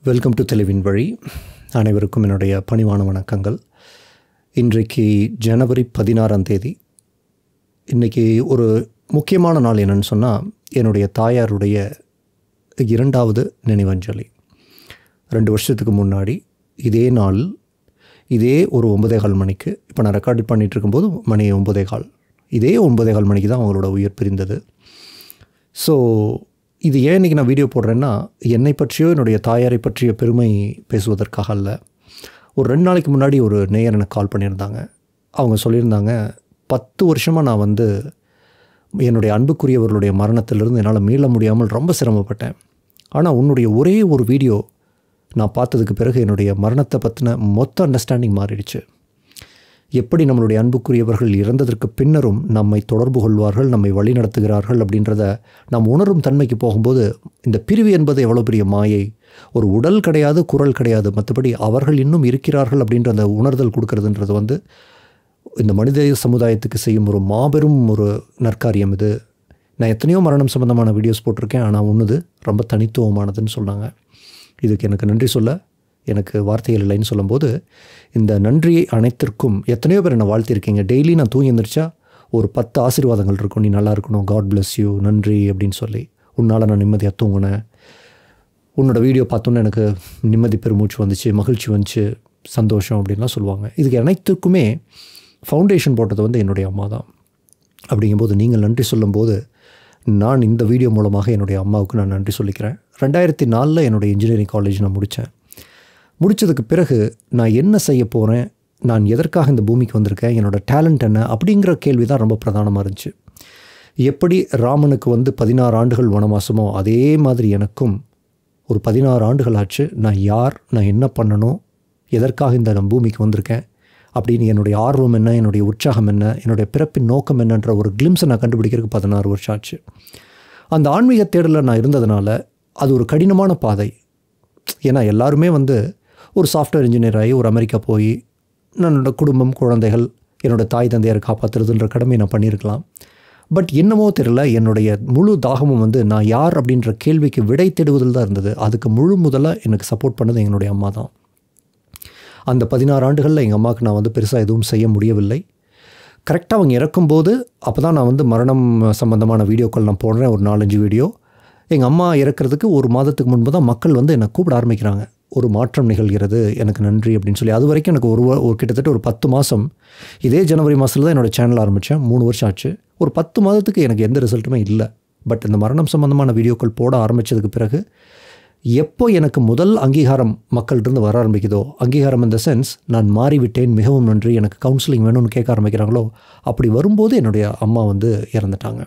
welcome to தெளிவின் வழி அனைவருக்கும் என்னுடைய பணிவான வணக்கங்கள் இன்றைக்கு ஜனவரி பதினாறாம் தேதி இன்றைக்கி ஒரு முக்கியமான நாள் என்னன்னு சொன்னால் என்னுடைய தாயாருடைய இரண்டாவது நினைவஞ்சலி ரெண்டு வருஷத்துக்கு முன்னாடி இதே நாள் இதே ஒரு ஒன்பதே கால் மணிக்கு இப்போ நான் ரெக்கார்ட் பண்ணிகிட்டு இருக்கும்போது மணி ஒன்பதே கால் இதே ஒன்பதே கால் மணிக்கு தான் அவங்களோட உயிர் பிரிந்தது ஸோ இது ஏன் இன்றைக்கி நான் வீடியோ போடுறேன்னா என்னை பற்றியோ என்னுடைய தாயாரை பற்றிய பெருமை பேசுவதற்காக அல்ல ஒரு ரெண்டு நாளைக்கு முன்னாடி ஒரு நேயர் எனக்கு கால் பண்ணியிருந்தாங்க அவங்க சொல்லியிருந்தாங்க பத்து வருஷமாக நான் வந்து என்னுடைய அன்புக்குரியவர்களுடைய மரணத்திலிருந்து என்னால் மீள முடியாமல் ரொம்ப சிரமப்பட்டேன் ஆனால் உன்னுடைய ஒரே ஒரு வீடியோ நான் பார்த்ததுக்கு பிறகு என்னுடைய மரணத்தை பற்றின மொத்த அண்டர்ஸ்டாண்டிங் மாறிடுச்சு எப்படி நம்மளுடைய அன்புக்குரியவர்கள் இறந்ததற்கு பின்னரும் நம்மை தொடர்பு கொள்வார்கள் நம்மை வழிநடத்துகிறார்கள் அப்படின்றத நாம் உணரும் தன்மைக்கு போகும்போது இந்த பிரிவு என்பது எவ்வளோ பெரிய மாயை ஒரு உடல் கிடையாது குரல் கிடையாது மற்றபடி அவர்கள் இன்னும் இருக்கிறார்கள் அப்படின்ற அந்த உணர்தல் கொடுக்கறதுன்றது வந்து இந்த மனித சமுதாயத்துக்கு செய்யும் ஒரு மாபெரும் ஒரு நற்காரியம் இது நான் எத்தனையோ மரணம் சம்மந்தமான வீடியோஸ் போட்டிருக்கேன் ஆனால் ஒன்றுது ரொம்ப தனித்துவமானதுன்னு சொன்னாங்க இதுக்கு எனக்கு நன்றி சொல்ல எனக்கு வார்த்தைகள் இல்லைன்னு சொல்லும்போது இந்த நன்றியை அனைத்திற்கும் எத்தனையோ பேர் என்னை வாழ்த்திருக்கீங்க டெய்லி நான் தூங்கி எழுந்திரிச்சா ஒரு பத்து ஆசீர்வாதங்கள் இருக்கும் நீ நல்லா இருக்கணும் காட் bless யூ நன்றி அப்படின்னு சொல்லி உன்னால் நான் நிம்மதியாக தூங்கினேன் உன்னோட வீடியோ பார்த்தோன்னே எனக்கு நிம்மதி பெருமூச்சு வந்துச்சு மகிழ்ச்சி வந்துச்சு சந்தோஷம் அப்படின்லாம் சொல்லுவாங்க இதுக்கு அனைத்துக்குமே ஃபவுண்டேஷன் போட்டது வந்து என்னுடைய அம்மா தான் அப்படிங்கும்போது நீங்கள் நன்றி சொல்லும்போது நான் இந்த வீடியோ மூலமாக என்னுடைய அம்மாவுக்கு நான் நன்றி சொல்லிக்கிறேன் ரெண்டாயிரத்தி நாலில் என்னுடைய இன்ஜினியரிங் காலேஜ் நான் முடித்தேன் முடித்ததுக்கு பிறகு நான் என்ன செய்ய போகிறேன் நான் எதற்காக இந்த பூமிக்கு வந்திருக்கேன் என்னோட டேலண்ட் என்ன அப்படிங்கிற கேள்வி தான் ரொம்ப பிரதானமாக இருந்துச்சு எப்படி ராமனுக்கு வந்து பதினாறு ஆண்டுகள் வனவாசமோ அதே மாதிரி எனக்கும் ஒரு பதினாறு ஆண்டுகள் ஆச்சு நான் யார் நான் என்ன பண்ணணும் எதற்காக இந்த நான் பூமிக்கு வந்திருக்கேன் அப்படின்னு என்னுடைய ஆர்வம் என்ன என்னுடைய உற்சாகம் என்ன என்னுடைய பிறப்பின் நோக்கம் என்னன்ற ஒரு கிளிம்ஸை நான் கண்டுபிடிக்கிறதுக்கு பதினாறு வருஷம் ஆச்சு அந்த ஆன்மீக தேடலில் நான் இருந்ததுனால அது ஒரு கடினமான பாதை ஏன்னா எல்லாருமே வந்து ஒரு சாஃப்ட்வேர் இன்ஜினியர் ஆகி ஒரு அமெரிக்கா போய் என்னோட குடும்பம் குழந்தைகள் என்னோடய தாய் தந்தையரை காப்பாற்றுறதுன்ற கடமை நான் பண்ணியிருக்கலாம் பட் என்னமோ தெரியல என்னுடைய முழு தாகமும் வந்து நான் யார் அப்படின்ற கேள்விக்கு விடை தேடுவதில் தான் இருந்தது அதுக்கு முழு முதலாக எனக்கு சப்போர்ட் பண்ணது என்னுடைய அம்மா தான் அந்த பதினாறு ஆண்டுகளில் எங்கள் அம்மாவுக்கு நான் வந்து பெருசாக எதுவும் செய்ய முடியவில்லை கரெக்டாக அவங்க இறக்கும்போது அப்போ தான் நான் வந்து மரணம் சம்மந்தமான வீடியோக்கள் நான் போடுறேன் ஒரு நாலஞ்சு வீடியோ எங்கள் அம்மா இறக்கிறதுக்கு ஒரு மாதத்துக்கு முன்பு தான் மக்கள் வந்து என்னை கூப்பிட ஆரம்பிக்கிறாங்க ஒரு மாற்றம் நிகழ்கிறது எனக்கு நன்றி அப்படின்னு சொல்லி அது வரைக்கும் எனக்கு ஒரு வ- ஒரு கிட்டத்தட்ட ஒரு பத்து மாதம் இதே ஜனவரி மாதத்தில் தான் என்னோடய சேனல் ஆரம்பித்தேன் மூணு வருஷம் ஆச்சு ஒரு பத்து மாதத்துக்கு எனக்கு எந்த ரிசல்ட்டுமே இல்லை பட் இந்த மரணம் சம்மந்தமான வீடியோக்கள் போட ஆரம்பித்ததுக்கு பிறகு எப்போ எனக்கு முதல் அங்கீகாரம் மக்கள்கிட்ட வர ஆரம்பிக்குதோ அங்கீகாரம் இந்த சென்ஸ் நான் மாறிவிட்டேன் மிகவும் நன்றி எனக்கு கவுன்சிலிங் வேணும்னு கேட்க ஆரம்பிக்கிறாங்களோ அப்படி வரும்போது என்னுடைய அம்மா வந்து இறந்துட்டாங்க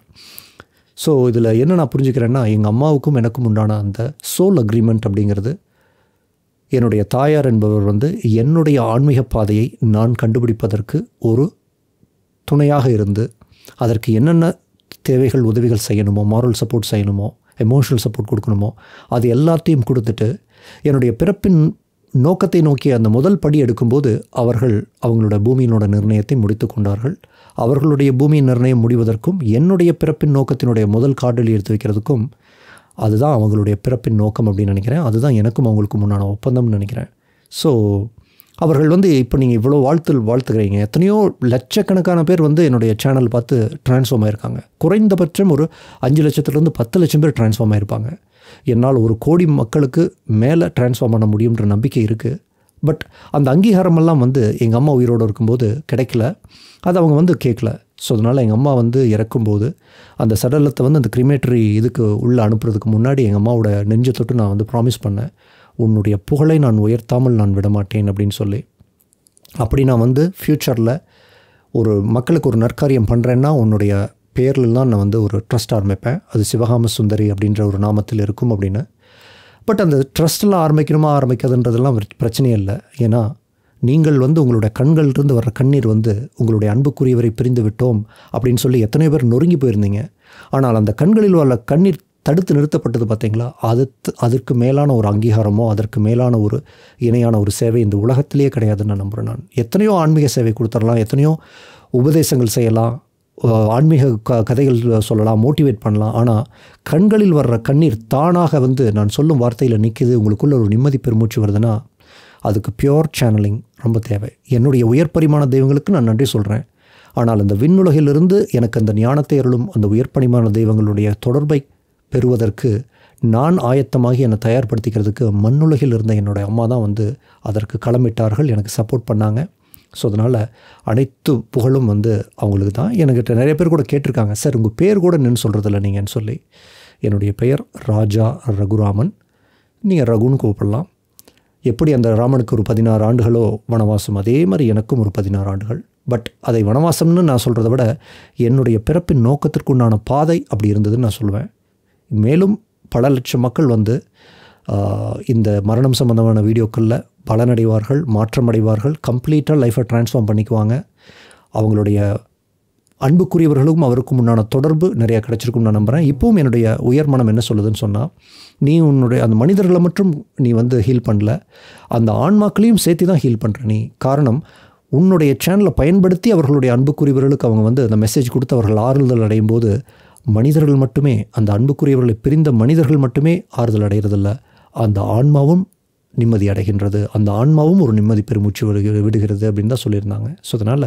ஸோ இதில் என்ன நான் புரிஞ்சுக்கிறேன்னா எங்கள் அம்மாவுக்கும் எனக்கும் உண்டான அந்த சோல் அக்ரிமெண்ட் அப்படிங்கிறது என்னுடைய தாயார் என்பவர் வந்து என்னுடைய ஆன்மீக பாதையை நான் கண்டுபிடிப்பதற்கு ஒரு துணையாக இருந்து அதற்கு என்னென்ன தேவைகள் உதவிகள் செய்யணுமோ மாரல் சப்போர்ட் செய்யணுமோ எமோஷனல் சப்போர்ட் கொடுக்கணுமோ அது எல்லாத்தையும் கொடுத்துட்டு என்னுடைய பிறப்பின் நோக்கத்தை நோக்கி அந்த முதல் படி எடுக்கும்போது அவர்கள் அவங்களோட பூமியினோட நிர்ணயத்தை முடித்து கொண்டார்கள் அவர்களுடைய பூமியின் நிர்ணயம் முடிவதற்கும் என்னுடைய பிறப்பின் நோக்கத்தினுடைய முதல் கார்டில் எடுத்து வைக்கிறதுக்கும் அதுதான் அவங்களுடைய பிறப்பின் நோக்கம் அப்படின்னு நினைக்கிறேன் அதுதான் எனக்கும் அவங்களுக்கும் முன்னான ஒப்பந்தம்னு நினைக்கிறேன் ஸோ அவர்கள் வந்து இப்போ நீங்கள் இவ்வளோ வாழ்த்து வாழ்த்துக்கிறீங்க எத்தனையோ லட்சக்கணக்கான பேர் வந்து என்னுடைய சேனல் பார்த்து ட்ரான்ஸ்ஃபார்ம் ஆயிருக்காங்க குறைந்தபட்சம் ஒரு அஞ்சு லட்சத்துலேருந்து பத்து லட்சம் பேர் ட்ரான்ஸ்ஃபார்ம் ஆயிருப்பாங்க என்னால் ஒரு கோடி மக்களுக்கு மேலே ட்ரான்ஸ்ஃபார்ம் பண்ண முடியுன்ற நம்பிக்கை இருக்குது பட் அந்த அங்கீகாரமெல்லாம் வந்து எங்கள் அம்மா உயிரோடு இருக்கும்போது கிடைக்கல அது அவங்க வந்து கேட்கல ஸோ அதனால் எங்கள் அம்மா வந்து இறக்கும்போது அந்த சடலத்தை வந்து அந்த கிரிமேட்டரி இதுக்கு உள்ளே அனுப்புறதுக்கு முன்னாடி எங்கள் அம்மாவோட நெஞ்சை தொட்டு நான் வந்து ப்ராமிஸ் பண்ணேன் உன்னுடைய புகழை நான் உயர்த்தாமல் நான் விடமாட்டேன் அப்படின்னு சொல்லி அப்படி நான் வந்து ஃப்யூச்சரில் ஒரு மக்களுக்கு ஒரு நற்காரியம் பண்ணுறேன்னா உன்னுடைய பேரில் தான் நான் வந்து ஒரு ட்ரஸ்ட் ஆரம்பிப்பேன் அது சிவகாம சுந்தரி அப்படின்ற ஒரு நாமத்தில் இருக்கும் அப்படின்னு பட் அந்த ட்ரஸ்ட்டெல்லாம் ஆரம்பிக்கணுமா ஆரம்பிக்காதுன்றதெல்லாம் ஒரு பிரச்சனையே இல்லை ஏன்னா நீங்கள் வந்து உங்களுடைய கண்கள்லேருந்து வர்ற கண்ணீர் வந்து உங்களுடைய அன்புக்குரியவரை பிரிந்து விட்டோம் அப்படின்னு சொல்லி எத்தனையோ பேர் நொறுங்கி போயிருந்தீங்க ஆனால் அந்த கண்களில் உள்ள கண்ணீர் தடுத்து நிறுத்தப்பட்டது பார்த்தீங்களா அது அதற்கு மேலான ஒரு அங்கீகாரமோ அதற்கு மேலான ஒரு இணையான ஒரு சேவை இந்த உலகத்திலேயே கிடையாதுன்னு நான் நம்புகிறேன் நான் எத்தனையோ ஆன்மீக சேவை கொடுத்துடலாம் எத்தனையோ உபதேசங்கள் செய்யலாம் அஹ், ஆன்மீக க கதைகள் சொல்லலாம் மோட்டிவேட் பண்ணலாம் ஆனால் கண்களில் வர்ற கண்ணீர் தானாக வந்து நான் சொல்லும் வார்த்தையில் நிற்கிது உங்களுக்குள்ள ஒரு நிம்மதி பெருமூச்சு வருதுன்னா அதுக்கு பியோர் சேனலிங் ரொம்ப தேவை என்னுடைய உயர் பரிமாண தெய்வங்களுக்கு நான் நன்றி சொல்கிறேன் ஆனால் அந்த விண்ணுலகிலிருந்து எனக்கு அந்த ஞானத்தை அருளும் அந்த உயர் பரிமாண தெய்வங்களுடைய தொடர்பை பெறுவதற்கு நான் ஆயத்தமாகி என்னை தயார்படுத்திக்கிறதுக்கு மண்ணுலகில் இருந்த என்னுடைய அம்மா தான் வந்து அதற்கு களமிட்டார்கள் எனக்கு சப்போர்ட் பண்ணாங்க ஸோ அதனால் அனைத்து புகழும் வந்து அவங்களுக்கு தான் என்கிட்ட நிறைய பேர் கூட கேட்டிருக்காங்க சார் உங்கள் பேர் கூட நின்று சொல்கிறதில்ல நீங்கன்னு சொல்லி என்னுடைய பெயர் ராஜா ரகுராமன் நீங்கள் ரகுன்னு கூப்பிடலாம் எப்படி அந்த ராமனுக்கு ஒரு பதினாறு ஆண்டுகளோ வனவாசம் அதே மாதிரி எனக்கும் ஒரு பதினாறு ஆண்டுகள் பட் அதை வனவாசம்னு நான் சொல்கிறத விட என்னுடைய பிறப்பின் நோக்கத்திற்குண்டான பாதை அப்படி இருந்ததுன்னு நான் சொல்லுவேன் மேலும் பல லட்சம் மக்கள் வந்து ஆஹ், இந்த மரணம் சம்பந்தமான வீடியோக்களில் பலனடைவார்கள் மாற்றமடைவார்கள் கம்ப்ளீட்டாக லைஃப்பை ட்ரான்ஸ்ஃபார்ம் பண்ணிக்குவாங்க அவங்களுடைய அன்புக்குரியவர்களுக்கும் அவருக்கும் உண்டான தொடர்பு நிறையா கிடைச்சிருக்கும் நான் நம்புகிறேன் இப்போவும் என்னுடைய உயர் மனம் என்ன சொல்லுதுன்னு சொன்னால் நீ உன்னுடைய அந்த மனிதர்களை மட்டும் நீ வந்து ஹீல் பண்ணல அந்த ஆன்மாக்களையும் சேர்த்து தான் ஹீல் பண்ணுற நீ காரணம் உன்னுடைய சேனலை பயன்படுத்தி அவர்களுடைய அன்புக்குரியவர்களுக்கு அவங்க வந்து அந்த மெசேஜ் கொடுத்து அவர்கள் ஆறுதல் அடையும் போது மனிதர்கள் மட்டுமே அந்த அன்புக்குரியவர்களை பிரிந்த மனிதர்கள் மட்டுமே ஆறுதல் அடைகிறதில்ல அந்த ஆன்மாவும் நிம்மதி அடைகின்றது அந்த ஆன்மாவும் ஒரு நிம்மதி பெருமூச்சு விடுகிறது விடுகிறது அப்படின்னு தான் சொல்லியிருந்தாங்க ஸோ அதனால்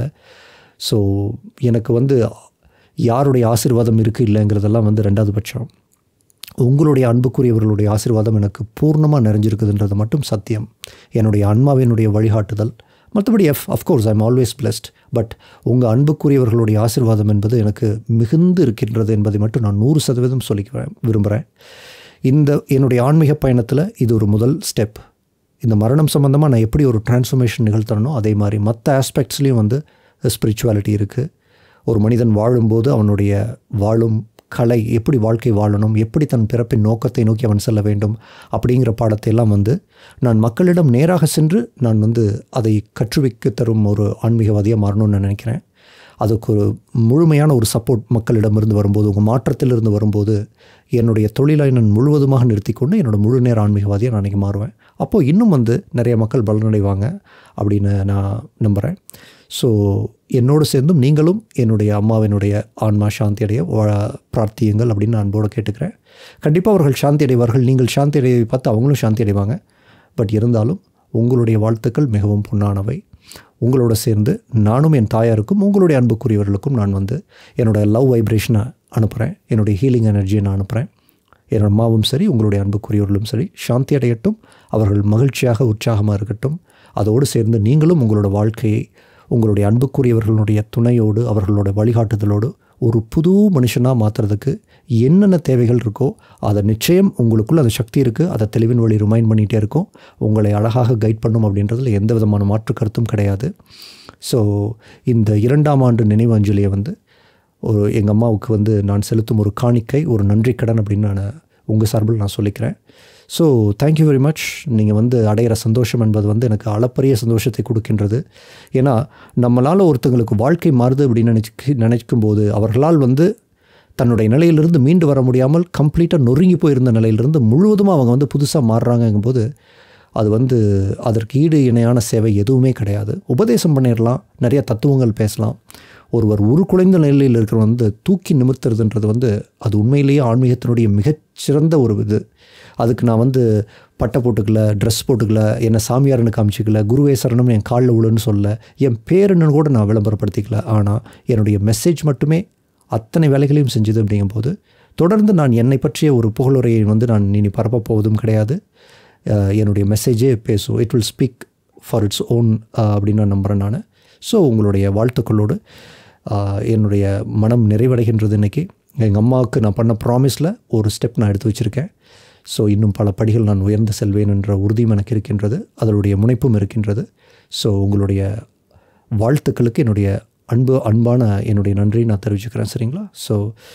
ஸோ எனக்கு வந்து யாருடைய ஆசீர்வாதம் இருக்குது இல்லைங்கிறதெல்லாம் வந்து ரெண்டாவது பட்சம் உங்களுடைய அன்புக்குரியவர்களுடைய ஆசீர்வாதம் எனக்கு பூர்ணமாக நிறைஞ்சிருக்குதுன்றது மட்டும் சத்தியம் என்னுடைய அன்மாவினுடைய வழிகாட்டுதல் மற்றபடி எஃப் of course I'm always blessed but உங்கள் அன்புக்குரியவர்களுடைய ஆசீர்வாதம் என்பது எனக்கு மிகுந்து இருக்கின்றது என்பதை மட்டும் நான் நூறு சதவீதம் சொல்லிக்கிறேன் விரும்புகிறேன் இந்த என்னுடைய ஆன்மீக பயணத்தில் இது ஒரு முதல் ஸ்டெப் இந்த மரணம் சம்மந்தமாக நான் எப்படி ஒரு டிரான்ஸ்ஃபர்மேஷன் நிகழ்த்தனோ அதே மாதிரி மற்ற ஆஸ்பெக்ட்ஸ்லேயும் வந்து ஸ்பிரிச்சுவாலிட்டி இருக்குது ஒரு மனிதன் வாழும்போது அவனுடைய வாழும் கலை எப்படி வாழ்க்கை வாழணும் எப்படி தன் பிறப்பின் நோக்கத்தை நோக்கி அவன் செல்ல வேண்டும் அப்படிங்கிற பாடத்தை எல்லாம் வந்து நான் மக்களிடம் நேராக சென்று நான் வந்து அதை கற்றுவிக்க தரும் ஒரு ஆன்மீகவாதியாக மாறணும்னு நான் நினைக்கிறேன் அதுக்கு ஒரு முழுமையான ஒரு சப்போர்ட் மக்களிடமிருந்து வரும்போது உங்கள் மாற்றத்திலிருந்து வரும்போது என்னுடைய தொழிலை நான் முழுவதுமாக நிறுத்திக்கொண்டு என்னோட முழு நேர ஆன்மீகவாதியாக நான் அன்றைக்கி மாறுவேன் அப்போது இன்னும் வந்து நிறைய மக்கள் பலனடைவாங்க அப்படின்னு நான் நம்புகிறேன் ஸோ என்னோடு சேர்ந்தும் நீங்களும் என்னுடைய அம்மாவினுடைய ஆன்மா சாந்தி அடைய வா- பிரார்த்தியுங்கள் அப்படின்னு நான் அன்போடு கேட்டுக்கிறேன் கண்டிப்பாக அவர்கள் சாந்தி அடைவார்கள் நீங்கள் சாந்தி அடைவை பார்த்து அவங்களும் சாந்தி அடைவாங்க பட் இருந்தாலும் உங்களுடைய வாழ்த்துக்கள் மிகவும் பொன்னானவை உங்களோட சேர்ந்து நானும் என் தாயாருக்கும் உங்களுடைய அன்புக்குரியவர்களுக்கும் நான் வந்து என்னோட லவ் வைப்ரேஷனை அனுப்புகிறேன் என்னுடைய ஹீலிங் எனர்ஜியை நான் அனுப்புகிறேன் என் அம்மாவும் சரி உங்களுடைய அன்புக்குரியவர்களும் சரி சாந்தி அடையட்டும் அவர்கள் மகிழ்ச்சியாக உற்சாகமாக இருக்கட்டும் அதோடு சேர்ந்து நீங்களும் உங்களோட வாழ்க்கையை உங்களுடைய அன்புக்குரியவர்களுடைய துணையோடு அவர்களோட வழிகாட்டுதலோடு ஒரு புது மனுஷனாக மாற்றுறதுக்கு என்னென்ன தேவைகள் இருக்கோ அதை நிச்சயம் உங்களுக்குள்ள அந்த சக்தி இருக்குது அதை தெளிவின் வழி ரிமைண்ட் பண்ணிகிட்டே இருக்கும் உங்களை அழகாக கைட் பண்ணும் அப்படின்றதுல எந்த விதமான மாற்று கருத்தும் கிடையாது ஸோ இந்த இரண்டாம் ஆண்டு நினைவு அஞ்சலியை வந்து ஒரு எங்கள் அம்மாவுக்கு வந்து நான் செலுத்தும் ஒரு காணிக்கை ஒரு நன்றி கடன் அப்படின்னு நான் உங்கள் சார்பில் நான் சொல்லிக்கிறேன் ஸோ தேங்க்யூ வெரி மச் நீங்கள் வந்து அடையிற சந்தோஷம் என்பது வந்து எனக்கு அளப்பரிய சந்தோஷத்தை கொடுக்கின்றது ஏன்னா நம்மளால் ஒருத்தங்களுக்கு வாழ்க்கை மாறுது அப்படின்னு நினச்சி நினைக்கும் போது அவர்களால் வந்து தன்னுடைய நிலையிலிருந்து மீண்டு வர முடியாமல் கம்ப்ளீட்டாக நொறுங்கி போயிருந்த நிலையிலிருந்து முழுவதுமாக அவங்க வந்து புதுசாக மாறுறாங்கங்கும்போது அது வந்து அதற்கு ஈடு இணையான சேவை எதுவுமே கிடையாது உபதேசம் பண்ணிடலாம் நிறைய தத்துவங்கள் பேசலாம் ஒருவர் உருக்குலைந்த நிலையில் இருக்கிற வந்து தூக்கி நிமிர்த்துறதுன்றது வந்து அது உண்மையிலேயே ஆன்மீகத்தினுடைய மிகச்சிறந்த ஒரு இது அதுக்கு நான் வந்து பட்டை போட்டுக்கல ட்ரெஸ் போட்டுக்கல என்னை சாமியார்னு காமிச்சிக்கல குருவே சரணம் என் காலில் விழுன்னு சொல்ல என் பேருன்னு கூட நான் விளம்பரப்படுத்திக்கல ஆனால் என்னுடைய மெசேஜ் மட்டுமே அத்தனை வேலைகளையும் செஞ்சது அப்படிங்கும்போது தொடர்ந்து நான் என்னை பற்றிய ஒரு புகழுரையை வந்து நான் இனி பரப்பப் போவதும் கிடையாது அஹ் என்னுடைய மெசேஜே பேசும் it will speak for its own அப்படின்னு நான் நம்புகிறேன் நான் ஸோ உங்களுடைய வாழ்த்துக்களோடு அஹ் என்னுடைய மனம் நிறைவடைகின்றது இன்றைக்கி எங்கள் அம்மாவுக்கு நான் பண்ண ப்ராமிஸில் ஒரு ஸ்டெப் நான் எடுத்து வச்சுருக்கேன் ஸோ இன்னும் பல படிகள் நான் உயர்ந்து செல்வேன் என்ற உறுதியும் எனக்கு இருக்கின்றது அதனுடைய முனைப்பும் இருக்கின்றது ஸோ உங்களுடைய வாழ்த்துக்களுக்கு என்னுடைய அன்பு அன்பான என்னுடைய நன்றி நான் தெரிவிச்சுக்கிறேன் சரிங்களா so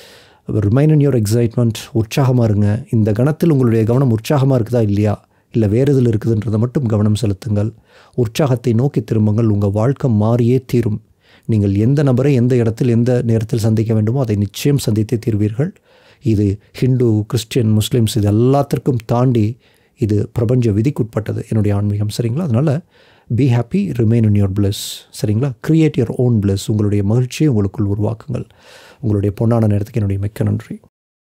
remain in your excitement உற்சாகமாக இருங்க இந்த கணத்தில் உங்களுடைய கவனம் உற்சாகமாக இருக்குதா இல்லையா இல்லை வேறு இதில் இருக்குதுன்றதை மட்டும் கவனம் செலுத்துங்கள் உற்சாகத்தை நோக்கி திரும்புங்கள் உங்கள் வாழ்க்கை மாறியே தீரும் நீங்கள் எந்த நபரை எந்த இடத்தில் எந்த நேரத்தில் சந்திக்க வேண்டுமோ அதை நிச்சயம் சந்தித்தே தீர்வீர்கள் இது ஹிந்து கிறிஸ்டியன் முஸ்லீம்ஸ் இது எல்லாத்திற்கும் தாண்டி இது பிரபஞ்ச விதிக்குட்பட்டது என்னுடைய ஆன்மீகம் சரிங்களா அதனால் be happy remain in your bliss சரிங்களா கிரியேட் யுவர் ஓன் பிளஸ் உங்களுடைய மகிழ்ச்சியை உங்களுக்குள் உருவாக்குங்கள் உங்களுடைய பொன்னான நேரத்துக்கு என்னுடைய மிக்க நன்றி